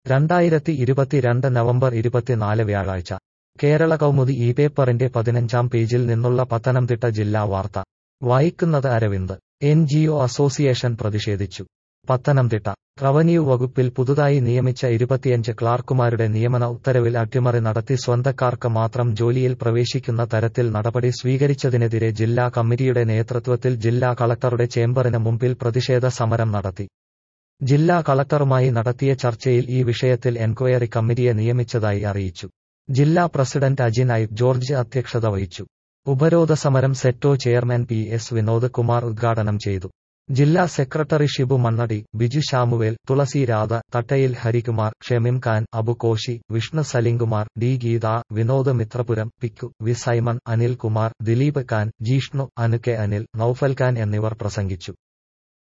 രണ്ടായിരത്തി ഇരുപത്തിരണ്ട് നവംബർ ഇരുപത്തിനാല് വ്യാഴാഴ്ച കേരള കൗമുദി ഈ പേപ്പറിന്റെ പതിനഞ്ചാം പേജിൽ നിന്നുള്ള പത്തനംതിട്ട ജില്ലാ വാർത്ത വായിക്കുന്നത് Aravind N G O association പ്രതിഷേധിച്ചു പത്തനംതിട്ട റവന്യൂ വകുപ്പിൽ പുതുതായി നിയമിച്ച ഇരുപത്തിയഞ്ച് ക്ലാർക്കുമാരുടെ നിയമന ഉത്തരവിൽ അട്ടിമറി നടത്തി സ്വന്തക്കാർക്ക് മാത്രം ജോലിയിൽ പ്രവേശിക്കുന്ന തരത്തിൽ നടപടി സ്വീകരിച്ചതിനെതിരെ ജില്ലാ കമ്മിറ്റിയുടെ നേതൃത്വത്തിൽ ജില്ലാ കളക്ടറുടെ ചേംബറിന് മുമ്പിൽ പ്രതിഷേധ സമരം നടത്തി ജില്ലാ കളക്ടറുമായി നടത്തിയ ചർച്ചയിൽ ഈ വിഷയത്തിൽ എൻക്വയറി കമ്മിറ്റിയെ നിയമിച്ചതായി അറിയിച്ചു ജില്ലാ പ്രസിഡന്റ് അജിൻ ഐ ജോർജ് അധ്യക്ഷത വഹിച്ചു ഉപരോധ സമരം SETO chairman P S Vinod Kumar ഉദ്ഘാടനം ചെയ്തു ജില്ലാ secretary Shibu Mannady Biju Samuel Thulasi Radha Thattayil Harikumar Shemim Khan Abu Koshy Vishnu Salimkumar D Geetha Vinod Mithrapuram Pikku V Simon Anil Kumar Dileep Khan Jishnu Anu K Anil Noufal Khan എന്നിവർ പ്രസംഗിച്ചു